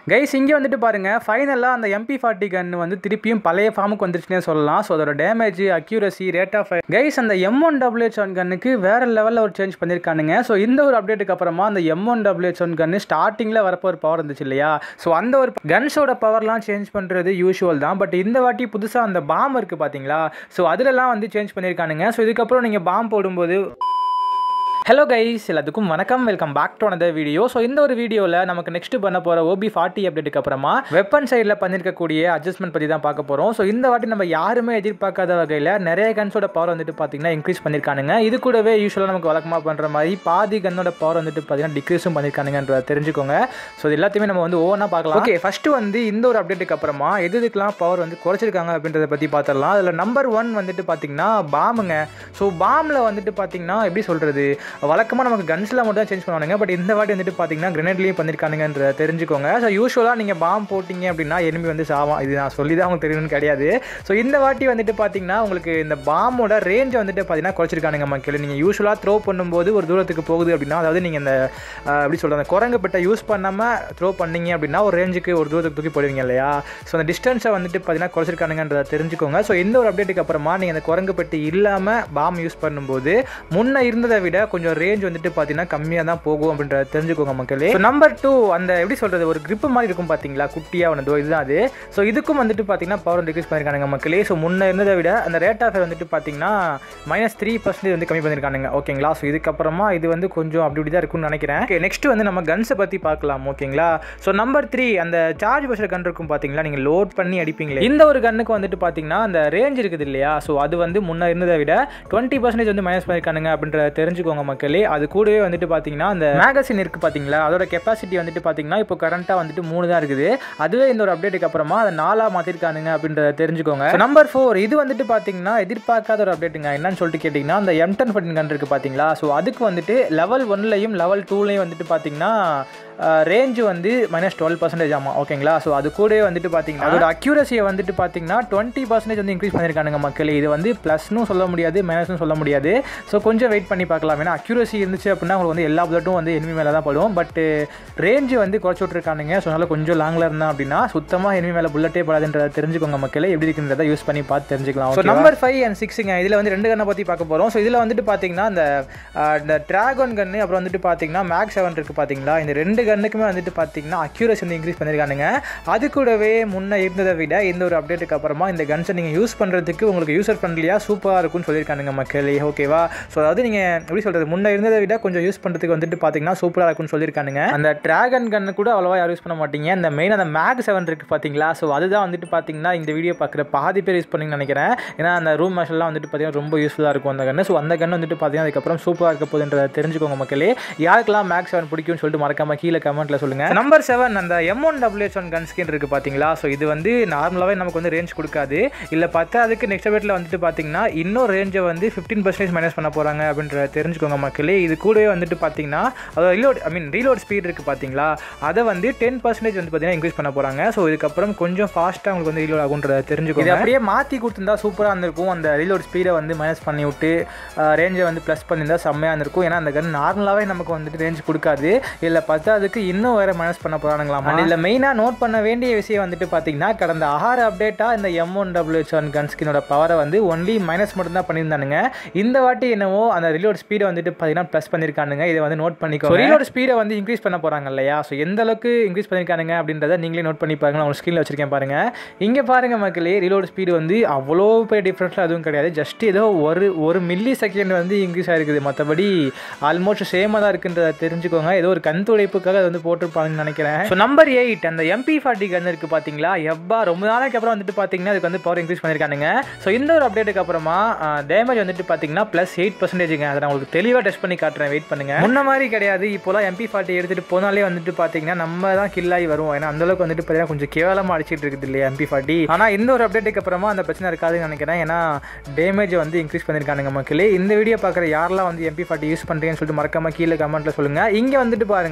Guys இங்கே வந்துட்டு பாருங்கள் ஃபைனலாக அந்த எம்பி ஃபார்ட்டி கன் வந்து திருப்பியும் பழைய ஃபார்முக்கு வந்துருச்சுனே சொல்லலாம் ஸோ அதோட damage accuracy rate of guys அந்த எம் ஒன் டபிள்யூஹெச் ஒன் கன்னுக்கு வேறு லெவலில் ஒரு சேஞ்ச் பண்ணியிருக்கானுங்க ஸோ இந்த ஒரு அப்டேட்டுக்கு அப்புறமா அந்த M one W H one gun ஸ்டார்டிங்கில் வரப்போ ஒரு பவர் இருந்துச்சு இல்லையா ஸோ அந்த ஒரு கன்ஸோட பவர்லாம் சேஞ்ச் பண்ணுறது யூஷுவல் தான் பட் இந்த வாட்டி புதுசாக அந்த பாம் இருக்குது பார்த்தீங்களா ஸோ அதிலலாம் வந்து சேஞ்ச் பண்ணியிருக்கானுங்க ஸோ இதுக்கப்புறம் நீங்கள் பாம் போடும்போது ஹலோ கைஸ் எல்லாத்துக்கும் வணக்கம் welcome back to another video so இந்த ஒரு வீடியோவில் நமக்கு நெக்ஸ்ட் பண்ண போகிற ஓபி ஃபார்ட்டி அப்டேட்டுக்கு அப்புறமா வெப்பன் சைடில் பண்ணியிருக்கக்கூடிய அட்ஜஸ்ட்மெண்ட் பற்றி தான் பார்க்க போகிறோம் ஸோ இந்த வாட்டி நம்ம யாருமே எதிர்பார்க்காத வகையில் நிறைய கன்ஸோட பவர் வந்துட்டு பார்த்தீங்கன்னா இன்க்ரீஸ் பண்ணியிருக்கானுங்க இது கூடவே யூஸ்வலாக நமக்கு வழக்கமாக பண்ணுற மாதிரி பாதி கன்னோட பவர் வந்துட்டு பார்த்தீங்கன்னா டிக்ரீஸும் பண்ணியிருக்கானுங்கன்றத தெரிஞ்சுக்கோங்க ஸோ இது எல்லாத்தையுமே நம்ம வந்து ஓவனாக பார்க்கலாம் ஓகே ஃபஸ்ட்டு வந்து இந்த ஒரு அப்டேட்டுக்கு அப்புறமா எது எதுக்கெல்லாம் பவர் வந்து குறைச்சிருக்காங்க அப்படின்றத பற்றி பார்த்துடலாம் அதில் நம்பர் ஒன் வந்துட்டு பார்த்தீங்கன்னா பாமுங்க ஸோ பாமில் வந்துட்டு பார்த்தீங்கன்னா எப்படி சொல்கிறது வழக்கமாக நமக்கு கன்ஸில் மட்டும் தான் சேஞ்ச் பண்ணுவானுங்க பட் இந்த வாட்டி வந்துட்டு பார்த்தீங்கன்னா கிரனேட்லேயும் பண்ணியிருக்கானுங்கன்ற தெரிஞ்சுக்கோங்க ஸோ யூஸ்வலாக நீங்கள் பாம் போட்டிங்க அப்படின்னா எனிமி வந்து சாவான் இது நான் சொல்லி தான் உங்களுக்கு தெரியணும்னு கிடையாது ஸோ இந்த வாட்டி வந்துட்டு பார்த்தீங்கன்னா உங்களுக்கு இந்த பாமோட ரேஞ்சை வந்துட்டு பார்த்தீங்கன்னா குறைச்சிருக்கானுங்க மக்கள் நீங்கள் யூஸ்வலாக த்ரோ பண்ணும்போது ஒரு தூரத்துக்கு போகுது அப்படின்னா அதாவது நீங்கள் இந்த அஹ், எப்படி சொல்கிறது அந்த குரங்கு பெட்டை யூஸ் பண்ணாமல் த்ரோ பண்ணீங்க அப்படின்னா ஒரு ரேஞ்சுக்கு ஒரு தூரத்துக்கு தூக்கி போடுவீங்க இல்லையா ஸோ அந்த டிஸ்டன்ஸை வந்துட்டு பார்த்தீங்கன்னா குறைச்சிருக்கானுங்கன்றத தெரிஞ்சுக்கோங்க ஸோ இந்த ஒரு அப்டேட்டுக்கு அப்புறமா நீங்கள் அந்த குரங்கு பெட்டி இல்லாமல் பாம் யூஸ் பண்ணும்போது முன்ன இருந்ததை விட கொஞ்சம் ரேஞ்ச் வந்துட்டு பார்த்தீங்கன்னா கம்மியாக தான் போகும் அப்படின்றத தெரிஞ்சுக்கோங்க மக்களே நம்பர் டூ அந்த எப்படி சொல்கிறது ஒரு grip மாதிரி இருக்கும் பார்த்தீங்களா குட்டியாக ஒன்று இதுதான் அது ஸோ இதுக்கும் வந்துட்டு பார்த்தீங்கன்னா பவர் டிக்ரீஸ் பண்ணியிருக்கானுங்க மக்களே ஸோ முன்ன இருந்ததை விட அந்த ரேட் ஆஃப் வந்துட்டு பார்த்தீங்கன்னா மைனஸ் த்ரீ பர்சன்டேஜ் வந்து கம்மி பண்ணியிருக்கானுங்க ஓகேங்களா ஸோ இதுக்கப்புறமா இது வந்து கொஞ்சம் அப்படி இப்படி தான் இருக்கும்னு நினைக்கிறேன் ஓகே நெக்ஸ்ட் வந்து நம்ம கன்ஸை பற்றி பார்க்கலாம் ஓகேங்களா ஸோ நம்பர் த்ரீ அந்த சார்ஜ் பஸ்டர் கன் இருக்கும் பார்த்தீங்களா நீங்கள் லோட் பண்ணி அடிப்பீங்களே இந்த ஒரு கன்னுக்கு வந்துட்டு பார்த்தீங்கன்னா அந்த ரேஞ்ச் இருக்குது இல்லையா ஸோ அது வந்து முன்ன இருந்ததை விட டுவெண்ட்டி பர்சன்டேஜ் வந்து மைனஸ் பண்ணியிருக்கானுங்க அப்படின்றத தெரிஞ்சுக்கோங்க மக்களே அது கூடவே வந்துட்டு பார்த்தீங்கன்னா அந்த மேகசின் இருக்குது பார்த்தீங்களா அதோட கெப்பாசிட்டி வந்துட்டு பார்த்தீங்கன்னா இப்போ கரண்ட்டாக வந்துட்டு மூணு தான் இருக்குது அதுவே இந்த ஒரு அப்டேட்டுக்கு அப்புறமா அதை நாலாக மாற்றிருக்கானுங்க அப்படின்றத தெரிஞ்சுக்கோங்க நம்பர் ஃபோர் இது வந்துட்டு பார்த்தீங்கன்னா எதிர்பார்க்காத ஒரு அப்டேட்டுங்க என்னன்னு சொல்லிட்டு கேட்டிங்கன்னா அந்த எம் டென் ஃபட்டின் கன் இருக்குது பார்த்தீங்களா ஸோ அதுக்கு வந்துட்டு லெவல் ஒன்லையும் லெவல் டூலையும் வந்துட்டு பார்த்தீங்கன்னா ரேஞ்ச் வந்து மைனஸ் டுவெல் பர்சன்டேஜ் ஆமாம் ஓகேங்களா ஸோ அது கூடவே வந்துட்டு பார்த்தீங்கன்னா அதோட அக்யூரஸியை வந்துட்டு பார்த்தீங்கன்னா டுவெண்ட்டி பர்சன்டேஜ் வந்து இன்க்ரீஸ் பண்ணியிருக்கானுங்க மக்களே இது வந்து ப்ளஸ்னும் சொல்ல முடியாது மைனஸ்னு சொல்ல முடியாது ஸோ கொஞ்சம் வெயிட் பண்ணி பார்க்கலாம் ஏன்னா அக்யூரஸி இருந்துச்சு அப்படின்னா உங்களுக்கு வந்து எல்லா புல்லட்டும் வந்து எனிமி மேலே தான் படும் பட் ரேஞ்சு வந்து குறைச்சி விட்ருக்கானுங்க ஸோ அதனால் கொஞ்சம் லாங்கில் இருந்தால் அப்படின்னா சுத்தமாக எனிமி மேலே புல்லட்டே படாதுன்றத தெரிஞ்சுக்கோங்க மக்களே எப்படி இருக்குன்றதை யூஸ் பண்ணி பார்த்து தெரிஞ்சுக்கலாம் ஸோ நம்பர் ஃபைவ் அண்ட் சிக்ஸுங்க இதில் வந்து ரெண்டு கண்ணை பற்றி பார்க்க போகிறோம் ஸோ இதில் வந்துட்டு பார்த்தீங்கன்னா இந்த அஹ், இந்த ட்ராகன் கன்று அப்புறம் வந்துட்டு பார்த்தீங்கன்னா மேக்ஸ் செவன் இருக்குது பார்த்தீங்களா இந்த ரெண்டு கன்னுக்குமே வந்துட்டு பார்த்தீங்கன்னா அக்யூரசி வந்து இன்க்ரீஸ் பண்ணியிருக்கானுங்க அது கூடவே முன்ன இருந்ததை விட இந்த ஒரு அப்டேட்டுக்கு அப்புறமா இந்த கன்ஸை நீங்கள் யூஸ் பண்ணுறதுக்கு உங்களுக்கு யூசர் ஃப்ரெண்ட்லியாக சூப்பராக இருக்கும்னு சொல்லியிருக்கானுங்க மக்களே ஓகேவா ஸோ அதாவது நீங்கள் எப்படி சொல்கிறது முன்ன இருந்ததை விட கொஞ்சம் யூஸ் பண்ணுறதுக்கு வந்துட்டு பார்த்தீங்கன்னா சூப்பராக இருக்கும்னு சொல்லியிருக்கானுங்க அந்த டிராகன் கன்னு கூட அவ்வளோவா யாரும் யூஸ் பண்ண மாட்டீங்க அந்த மெயின் அந்த மேக் செவன் இருக்குது பார்த்தீங்களா ஸோ அதுதான் வந்துட்டு பார்த்தீங்கன்னா இந்த வீடியோ பார்க்குற பாதி பேர் யூஸ் பண்ணுங்கன்னு நினைக்கிறேன் ஏன்னா அந்த ரூம் மேஷெல்லாம் வந்துட்டு பார்த்தீங்கன்னா ரொம்ப யூஸ்ஃபுல்லாக இருக்கும் அந்த கன்று ஸோ அந்த கன்று வந்துட்டு பார்த்தீங்கன்னா அதுக்கப்புறம் சூப்பராக இருக்க போகுதுன்றதை தெரிஞ்சுக்கோங்க மக்களே யாருக்கெல்லாம் மேக் செவன் பிடிக்கும்னு சொல்லிட்டு மறக்காம கீழே கமெண்ட்டில் சொல்லுங்கள் நம்பர் செவன் அந்த M one W H one gun skin இருக்குது பார்த்தீங்களா ஸோ இது வந்து நார்மலாகவே நமக்கு வந்து ரேஞ்ச் கொடுக்காது இல்லை பார்த்தா அதுக்கு நெக்ஸ்ட் அப்டேட்டில் வந்துட்டு பார்த்தீங்கன்னா இன்னும் ரேஞ்சை வந்து ஃபிஃப்டீன் பர்சன்டேஜ் மைனஸ் பண்ண போகிறாங்க அப்படின்றத தெரிஞ்சுக்கோங்க மக்களே இது கூடவே வந்துட்டு பார்த்தீங்கன்னா அதாவது reload I mean reload speed இருக்குது பார்த்தீங்களா அதை வந்து டென் பர்சன்டேஜ் வந்து பார்த்தீங்கன்னா இன்க்ரீஸ் பண்ண போகிறாங்க ஸோ இதுக்கப்புறம் கொஞ்சம் ஃபாஸ்ட்டாக உங்களுக்கு வந்து ரீலோட் ஆகுன்றத தெரிஞ்சுக்கோங்க இது அப்படியே மாற்றி கொடுத்துருந்தா சூப்பராக இருந்திருக்கும் அந்த ரீலோட் ஸ்பீடை வந்து மைனஸ் பண்ணி விட்டு ரேஞ்சை வந்து ப்ளஸ் பண்ணியிருந்தா செம்மையாக இருந்திருக்கும் ஏன்னா அந்த கன் நார்மலாகவே நமக்கு வந்துட்டு ரேஞ்ச் கொடுக்காது இல்லை பத்தாவதுக்கு இன்னும் வேறு மைனஸ் பண்ண போகிறாங்களாம் இதில் மெயினாக நோட் பண்ண வேண்டிய விஷயம் வந்துட்டு பார்த்தீங்கன்னா கடந்த ஆறு அப்டேட்டாக இந்த M one W H one gun ஸ்கினோட பவரை வந்து ஒன்லி மைனஸ் மட்டும் தான் பண்ணியிருந்தானுங்க இந்த வாட்டி என்னவோ அந்த ரீலோட் ஸ்பீடை வந்துட்டு பார்த்தீங்கன்னா ப்ளஸ் பண்ணியிருக்கானுங்க இதை வந்து நோட் பண்ணிக்கோ ரீலோட் ஸ்பீடை வந்து இன்க்ரீஸ் பண்ண போகிறாங்க இல்லையா ஸோ எந்த அளவுக்கு இன்க்ரீஸ் பண்ணியிருக்கானுங்க அப்படின்றத நீங்களே நோட் பண்ணி பாருங்க நான் உங்கள் ஸ்க்ரீனில் வச்சிருக்கேன் பாருங்க இங்கே பாருங்க மக்களே ரீலோட் ஸ்பீடு வந்து அவ்வளோ பெரிய டிஃப்ரென்ஸ்லாம் எதுவும் கிடையாது ஜஸ்ட் ஏதோ ஒரு ஒரு மில்லி செகண்ட் வந்து இன்க்ரீஸ் ஆயிருக்குது மற்றபடி ஆல்மோஸ்ட் சேமாக தான் இருக்குன்றத தெரிஞ்சுக்கோங்க ஏதோ ஒரு கண் துடைப்புக்காக அது வந்து போட்டிருப்பாங்கன்னு நினைக்கிறேன் ஸோ நம்பர் எயிட் அந்த எம்பி ஃபார்ட்டி கன் இருக்குது பார்த்தீங்களா எவ்வா ரொம்ப நாளைக்கு அப்புறம் வந்துட்டு பார்த்தீங்கன்னா அதுக்கு வந்து பவர் இன்க்ரீஸ் பண்ணியிருக்கானுங்க ஸோ இந்த ஒரு அப்டேட்டுக்கு அப்புறமா டேமேஜ் வந்துட்டு பார்த்தீங்கன்னா ப்ளஸ் எயிட் பர்சன்டேஜுங்க அதை நான் உங்களுக்கு தெளிவாக டெஸ்ட் பண்ணி காட்டுறேன் வெயிட் பண்ணுங்க முன்ன மாதிரி கிடையாது இப்போலாம் எம்பி ஃபார்ட்டி எடுத்துகிட்டு போனாலே வந்துட்டு பார்த்தீங்கன்னா நம்ம தான் கில் ஆகி வருவோம் ஏன்னா அந்தளவுக்கு வந்துட்டு பார்த்தீங்கன்னா கொஞ்சம் கேவலமாக அடிச்சிட்டு இருக்குது இல்லையா எம்பி ஃபார்ட்டி ஆனால் இந்த ஒரு அப்டேட்டுக்கு அப்புறமா அந்த பிரச்சனை இருக்காதுன்னு நினைக்கிறேன் ஏன்னா டேமேஜ் வந்து இன்க்ரீஸ் பண்ணியிருக்கானுங்க மக்களே இந்த வீடியோ பார்க்குற யாரெல்லாம் வந்து எம்பி ஃபார்ட்டி யூஸ் பண்ணுறீங்கன்னு சொல்லிட்டு மறக்காம கீழே கமெண்ட்டில் சொல்லுங்கள் இங்கே வந்துட்டு பாருங்க ஃபர்ஸ்ட்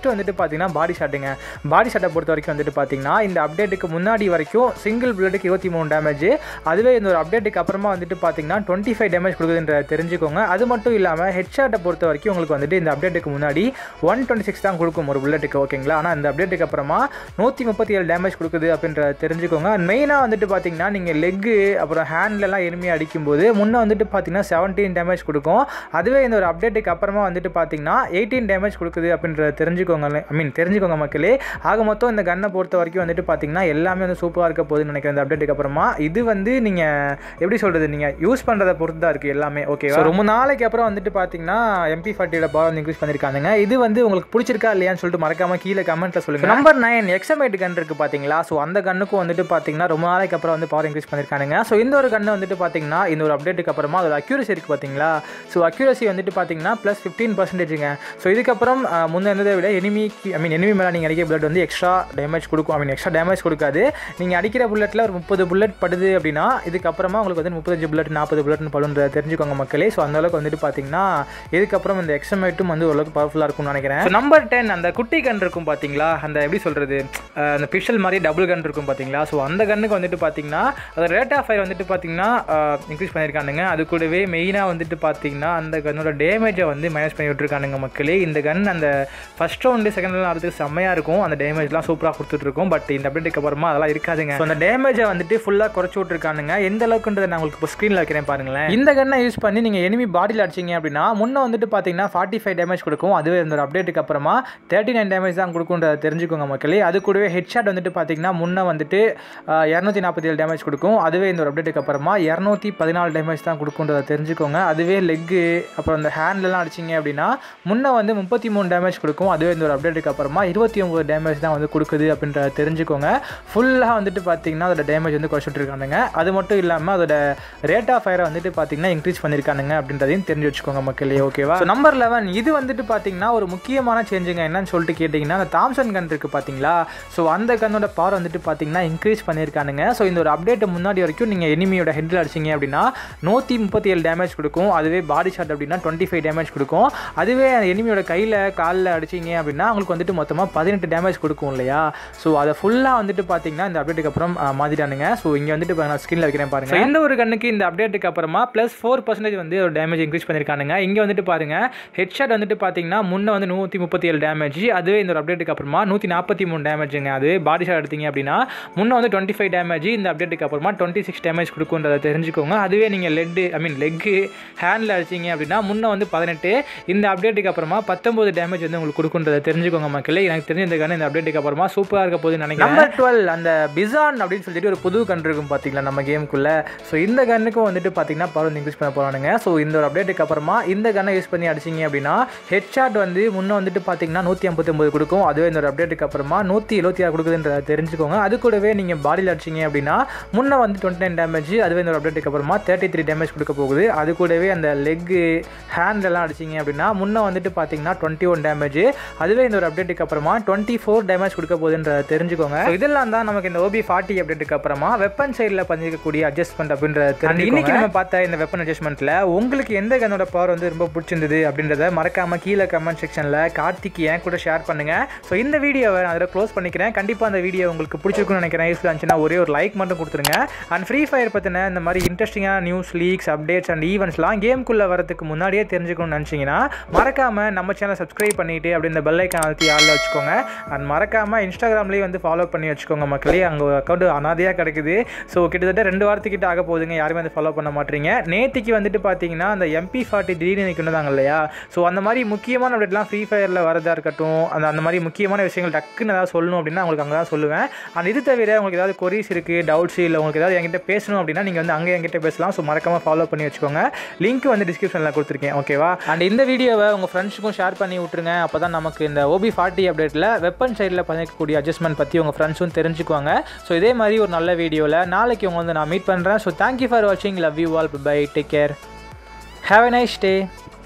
ஃபஸ்ட்டு வந்துட்டு பார்த்தீங்கன்னா பாடி ஷாட்டுங்க பாடி ஷாட்டை பொறுத்த வரைக்கும் வந்துட்டு பார்த்தீங்கன்னா இந்த அப்டேட்டுக்கு முன்னாடி வரைக்கும் சிங்கிள் புல்லட்டுக்கு இருபத்தி மூணு டேமேஜ் அதுவே இந்த ஒரு அப்டேட்டுக்கு அப்புறமா வந்துட்டு பார்த்தீங்கன்னா டுவெண்ட்டி ஃபைவ் டேமேஜ் கொடுக்குதுன்ற தெரிஞ்சுக்கோங்க அது மட்டும் இல்லாமல் ஹெட் ஷாட்டை பொறுத்த வரைக்கும் உங்களுக்கு வந்துட்டு இந்த அப்டேட்டுக்கு முன்னாடி ஒன் டுவெண்ட்டி சிக்ஸ் தான் கொடுக்கும் ஒரு புல்லட்டுக்கு ஓகேங்களா ஆனால் இந்த அப்டேட்டுக்கு அப்புறமா நூற்றி முப்பத்தி ஏழு டேமேஜ் கொடுக்குது அப்படின்ற தெரிஞ்சுக்கோங்க மெயினாக வந்துட்டு பார்த்தீங்கன்னா நீங்கள் லெக்கு அப்புறம் ஹேண்ட்லலாம் எருமையாக அடிக்கும்போது முன்னே வந்துட்டு பார்த்தீங்கன்னா செவன்டீன் டேமேஜ் கொடுக்கும் அதுவே இந்த ஒரு அப்டேட்டுக்கு அப்புறமா வந்துட்டு பார்த்தீங்கன்னா எயிட்டீன் டேமேஜ் கொடுக்குது அப்படின்ற தெரிஞ்சுக்கோங்க ஐ மீன் தெரிஞ்சுக்கோங்க மக்களே ஆக மொத்தம் இந்த கன்னை பொறுத்த வரைக்கும் வந்துட்டு பார்த்தீங்கன்னா எல்லாமே வந்து சூப்பராக இருக்க போகுதுன்னு நினைக்கிறேன் இந்த அப்டேட்டுக்கு அப்புறமா இது வந்து நீங்கள் எப்படி சொல்கிறது நீங்கள் யூஸ் பண்ணுறதை பொறுத்து தான் இருக்குது எல்லாமே ஓகே ரொம்ப நாளைக்கு அப்புறம் வந்துட்டு பார்த்தீங்கன்னா எம்பி ஃபார்ட்டியோட பவர் வந்து இன்க்ரீஸ் பண்ணியிருக்காங்க இது வந்து உங்களுக்கு பிடிச்சிருக்கா இல்லையான்னு சொல்லிட்டு மறக்காம கீழே கமெண்ட்டில் சொல்லுங்கள் நம்பர் நைன் எக்ஸமேட் கன் இருக்குது பார்த்தீங்களா ஸோ அந்த கன்னுக்கும் வந்துட்டு பார்த்தீங்கன்னா ரொம்ப நாளைக்கு அப்புறம் வந்து பவர் இன்க்ரீஸ் பண்ணியிருக்கானுங்க ஸோ இந்த ஒரு கன்று வந்துட்டு பார்த்தீங்கன்னா இந்த ஒரு அப்டேட்டுக்கு அப்புறமா அதோட அக்யூரசி இருக்குது பார்த்தீங்களா ஸோ அக்யூரசி வந்துட்டு பார்த்தீங்கன்னா ப்ளஸ் ஃபிஃப்டீன் பர்சன்டேஜுங்க ஸோ இதுக்கப்புறம் அஹ், முன்ன இருந்ததை விட எனிமிக்கு ஐ மீன் எனிமி மேலே நீங்கள் அடிக்கிற புல்லட் வந்து எக்ஸ்ட்ரா டேமேஜ் கொடுக்கும் ஐ மீன் எக்ஸ்ட்ரா டேமேஜ் கொடுக்காது நீங்கள் அடிக்கிற புல்லட்டில் ஒரு முப்பது புல்லட் படுது அப்படின்னா இதுக்கப்புறமா உங்களுக்கு வந்து முப்பத்தஞ்சு புல்லட் நாற்பது புல்லட்னு படுன்ற தெரிஞ்சுக்கோங்க மக்களே ஸோ அந்த அளவுக்கு வந்துட்டு பார்த்தீங்கன்னா இதுக்கப்புறம் இந்த எக்ஸமேட்டும் வந்து ஓரளவுக்கு பவர்ஃபுல்லாக இருக்கும்னு நினைக்கிறேன் நம்பர் டென் அந்த குட்டி கன் இருக்கும் பார்த்தீங்களா அந்த எப்படி சொல்கிறது அந்த பிஷல் மாதிரி டபுள் கன் இருக்கும் பார்த்தீங்களா ஸோ அந்த கன்னுக்கு வந்துட்டு பார்த்தீங்கன்னா அந்த ரேட் ஆஃப் ஃபயர் வந்துட்டு பார்த்தீங்கன்னா இன்க்ரீஸ் பண்ணியிருக்கானுங்க அது கூடவே மெயினாக வந்துட்டு பார்த்தீங்கன்னா அந்த கன்னோட டேமேஜை வந்து மைனஸ் பண்ணி விட்டுருக்கானுங்க மக்களே இந்த கன் அந்த ஃபஸ்ட் ரவுண்டு செகண்ட் ரவுண்ட் ஆடுறதுக்கு செம்மையாக இருக்கும் அந்த டேமேஜ்லாம் சூப்பராக கொடுத்துட்ருக்கும் பட் இந்த அப்டேட்டுக்கு அப்புறமா அதெல்லாம் இருக்காதுங்க ஸோ அந்த டேமேஜை வந்துட்டு ஃபுல்லாக குறைச்சி விட்ருக்கானுங்க எந்த அளவுக்குன்றதை நான் உங்களுக்கு இப்போ ஸ்க்ரீனில் வைக்கிறேன் பாருங்களேன் இந்த கன்னை யூஸ் பண்ணி நீங்கள் எனிமி பாடியில் அடிச்சிங்க அப்படின்னா முன்ன வந்துட்டு பார்த்தீங்கன்னா ஃபார்ட்டி ஃபைவ் டேமேஜ் கொடுக்கும் அதுவே இந்த ஒரு அப்டேட்டுக்கு அப்புறமா தேர்ட்டி நைன் டேமேஜ் தான் கொடுக்குன்றத தெரிஞ்சுக்கோங்க மக்களே அது கூடவே ஹெட்ஷாட் வந்துட்டு பார்த்தீங்கன்னா முன்ன வந்துட்டு இரநூத்தி நாற்பத்தி ஏழு டேமேஜ் கொடுக்கும் அதுவே இந்த ஒரு அப்டேட்டுக்கு அப்புறமா இரநூத்தி பதினாலு டேமேஜ் தான் கொடுக்குன்றத தெரிஞ்சுக்கோங்க அதுவே லெக்கு அப்புறம் இந்த ஹேண்ட்லலாம் அடிச்சிங்க அப்படின்னா முன்ன வந்து முப்பத்தி மூணு டேமேஜ் கொடுக்கும் அதுவே இந்த ஒரு அப்டேட்டுக்கு அப்புறமா இருபத்தி ஒம்பது டேமேஜ் தான் வந்து கொடுக்குது அப்படின்றத தெரிஞ்சுக்கோங்க ஃபுல்லாக வந்துட்டு பார்த்தீங்கன்னா அதோட டேமேஜ் வந்து குறைச்சிட்டு இருக்கானுங்க அது மட்டும் இல்லாமல் அதோட ரேட் ஆஃப் ஃபயரை வந்துட்டு பார்த்தீங்கன்னா இன்க்ரீஸ் பண்ணியிருக்கானுங்க அப்படின்றதையும் தெரிஞ்சு வச்சுக்கோங்க மக்களே ஓகேவா நம்பர் லெவன் இது வந்துட்டு பார்த்தீங்கன்னா ஒரு முக்கியமான சேஞ்சுங்க என்னன்னு சொல்லிட்டு கேட்டிங்கன்னா அந்த தாம்சன் கன் இருக்குது பார்த்தீங்களா ஸோ அந்த கன்னோட பவர் வந்துட்டு பார்த்தீங்கன்னா இன்க்ரீஸ் பண்ணியிருக்கானுங்க ஸோ இந்த ஒரு அப்டேட் முன்னாடி வரைக்கும் நீங்கள் எனிமியோட ஹெட்டில் அடிச்சிங்க அப்படின்னா நூற்றி முப்பத்தி ஏழு டேமேஜ் கொடுக்கும் அதுவே பாடி ஷாட் அப்படின்னா டுவெண்ட்டி ஃபைவ் டேமேஜ் கொடுக்கும் அதுவே அந்த எனிமியோட கையில் காலில் அடிச்சிங்க அப்படின்னா உங்களுக்கு வந்துட்டு மொத்தமாக பதினெட்டு டேமேஜ் கொடுக்கும் இல்லையா ஸோ அதை ஃபுல்லாக வந்துட்டு பார்த்தீங்கன்னா இந்த அப்டேட்டுக்கு அப்புறம் அஹ், மாத்திட்டானுங்க ஸோ இங்கே வந்துட்டு இப்ப நான் ஸ்க்ரீனில் வைக்கிறேன் பாருங்க So, இந்த ஒரு கண்ணுக்கு இந்த அப்டேட்டுக்கு அப்புறமா ப்ளஸ் ஃபோர் பர்சன்டேஜ் வந்து ஒரு டேமேஜ் இன்க்ரீஸ் பண்ணியிருக்கானுங்க இங்கே வந்துட்டு பாருங்க ஹெட்ஷாட் வந்துட்டு பார்த்தீங்கன்னா முன்ன வந்து நூற்றி முப்பத்தி ஏழு டேமேஜ் அதுவே இந்த ஒரு அப்டேட்டுக்கு அப்புறமா நூற்றி நாற்பத்தி மூணு டேமேஜுங்க அதுவே பாடி ஷாட் எடுத்தீங்க அப்படின்னா முன்ன வந்து டுவெண்ட்டி ஃபைவ் டேமேஜ் இந்த அப்டேட்டுக்கு அப்புறமா டுவெண்ட்டி சிக்ஸ் டேமேஜ் கொடுக்குன்றதை தெரிஞ்சுக்கோங்க அதுவே நீங்கள் let I mean leg handle அடிச்சிங்க அப்படின்னா முன்ன வந்து பதினெட்டு இந்த அப்டேட்டுக்கு அப்புறமா பத்தொம்பது டேமேஜ் வந்து உங்களுக்கு கொடுக்குன்றதை தெரிஞ்சுக்கோங்க மக்களே எனக்கு தெரிஞ்ச இந்த கன் இந்த அப்டேட்டுக்கு அப்புறமா சூப்பராக இருக்க போகுதுன்னு நினைக்கிறேன் நம்பர் டுவெல் அந்த பிசான் அப்படின்னு சொல்லிட்டு ஒரு புது கன் இருக்கும் பார்த்தீங்களா நம்ம கேமுக்குள்ள ஸோ இந்த கன்னுக்கும் வந்துட்டு பார்த்தீங்கன்னா பவர் வந்து இன்க்ரீஸ் பண்ண போகிறானுங்க ஸோ இந்த ஒரு அப்டேட்டுக்கு அப்புறமா இந்த கன்னை யூஸ் பண்ணி அடிச்சிங்க அப்படின்னா ஹெட்ஷாட் வந்து முன்ன வந்துட்டு பார்த்தீங்கன்னா நூற்றி ஐம்பத்தொம்பது கொடுக்கும் அதுவே இந்த ஒரு அப்டேட்டுக்கு அப்புறமா நூற்றி எழுபத்தி ஆறு கொடுக்குதுன்றத தெரிஞ்சுக்கோங்க அது கூடவே நீங்கள் பாடியில் அடிச்சிங்க அப்படின்னா முன்ன வந்து டுவெண்ட்டி நைன் டேமேஜ் அதுவே இந்த ஒரு அப்டேட்டுக்கு அப்புறமா தேர்ட்டி த்ரீ டேமேஜ் கொடுக்க போகுது அது கூடவே அந்த லெக்கு ஹேண்ட்லாம் அடிச்சிங்க அப்படின்னா முன்ன வந்துட்டு பார்த்தீங்கன்னா டுவெண்ட்டி ஒன் டேமேஜ் அதுவே இந்த ஒரு அப்டேட்டுக்கு அப்புறமா டுவெண்ட்டி ஃபோர் டேமேஜ் கொடுக்க போகுதுன்றத தெரிஞ்சுக்கோங்க So, இதெல்லாம் தான் நமக்கு இந்த ஓபி ஃபார்ட்டி அப்டேட்டுக்கு அப்புறமா வெப்பன் சைடில் பண்ணிருக்கக்கூடிய அட்ஜஸ்ட்மெண்ட் அப்படின்றத தெரிஞ்சு இன்னைக்கு நம்ம பார்த்த இந்த வெப்பன் அட்ஜஸ்ட்மெண்ட்டில் உங்களுக்கு எந்த கன்னோட பவர் வந்து ரொம்ப பிடிச்சிருந்தது அப்படின்றத மறக்காம கீழே கமெண்ட் செக்ஷனில் கார்த்திக் என் கூட ஷேர் பண்ணுங்க ஸோ இந்த வீடியோவை நான் அதில் க்ளோஸ் பண்ணிக்கிறேன் கண்டிப்பாக அந்த வீடியோ உங்களுக்கு பிடிச்சிருக்குன்னு நினைக்கிறேன் யூஸ்ஃபுல்லாக இருந்துச்சுன்னா ஒரே ஒரு லைக் மட்டும் கொடுத்துருங்க அண்ட் ஃப்ரீ ஃபயர் பற்றின இந்த மாதிரி இன்ட்ரெஸ்டிங்கான நியூஸ் லீக்ஸ் அப்டேட்ஸ் அண்ட் ஈவெண்ட்ஸ்லாம் கேம்குள்ளே வரதுக்கு முன்னாடியே தெரிஞ்சுக்கணும்னு நினச்சிங்கன்னா மறக்காமல் நம்ம சேனல் சப்ஸ்கிரைப் பண்ணிவிட்டு அப்படி இந்த பெல் ஐக்கான் அழுத்தி ஆளில் வச்சுக்கோங்க அண்ட் மறக்காமல் இன்ஸ்டாகிராம்லேயும் வந்து ஃபாலோ பண்ணி வச்சுக்கோங்க மக்களே அங்கே அக்கௌண்ட் அனாதையாக கிடக்குது ஸோ கிட்டத்தட்ட ரெண்டு வாரத்துக்கிட்ட ஆக போகுதுங்க யாருமே வந்து ஃபாலோ பண்ண மாட்டீங்க நேத்திக்கு வந்துட்டு பார்த்தீங்கன்னா அந்த எம்பி ஃபார்ட்டி திடீர்னு இன்னைக்கு கொண்டு இல்லையா ஸோ அந்த மாதிரி முக்கியமான அப்டேட்லாம் ஃப்ரீ ஃபயரில் வரதா இருக்கட்டும் அந்த அந்த மாதிரி முக்கியமான விஷயங்கள் டக்குன்னு ஏதாவது சொல்லணும் அப்படின்னா உங்களுக்கு அங்கே தான் சொல்லுவேன் அண்ட் இது தவிர உங்களுக்கு ஏதாவது கொரிஸ் இருக்குது டவுட்ஸ் இல்லை உங்களுக்கு ஏதாவது என்கிட்ட பேசணும் அப்படின்னா நீங்கள் வந்து அங்கே என்கிட்ட பேசலாம் ஸோ மறக்காமல் ஃபாலோ பண்ணி வச்சுக்கோங்க லிங்க் வந்து டிஸ்கிரிப்ஷனில் கொடுத்துருக்கேன் ஓகேவா அண்ட் இந்த வீடியோவை உங்கள் ஃப்ரெண்ட்ஸுக்கும் ஷேர் பண்ணி விட்ருங்க அப்போ தான் நமக்கு இந்த ஓபி ஃபார்ட்டி அப்டேட்டில் வெப்பன் சைடில் பண்ணிக்கக்கூடிய அட்ஜஸ்ட்மெண்ட் பற்றி உங்கள் ஃப்ரெண்ட்ஸும் தெரிஞ்சுக்குவாங்க ஸோ இதே மாதிரி ஒரு நல்ல வீடியோவில் நாளைக்கு உங்க வந்து நான் மீட் பண்ணுறேன் ஸோ தேங்க்யூ ஃபார் வாட்சிங் love you all bye take care have a nice day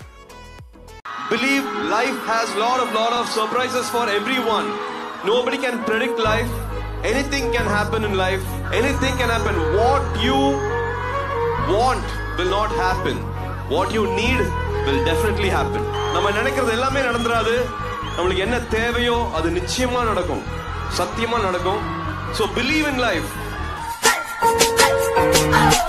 Believe life has lot of lot of surprises for everyone. Nobody can predict life. Anything can happen in life. Anything can happen. What you want will not happen. What you need will definitely happen. நம்ம நினைக்கிறது எல்லாமே நடந்துராது நம்மளுக்கு என்ன தேவையோ அது நிச்சயமா நடக்கும் சத்தியமா நடக்கும் ஸோ பிலீவ் இன் லைஃப்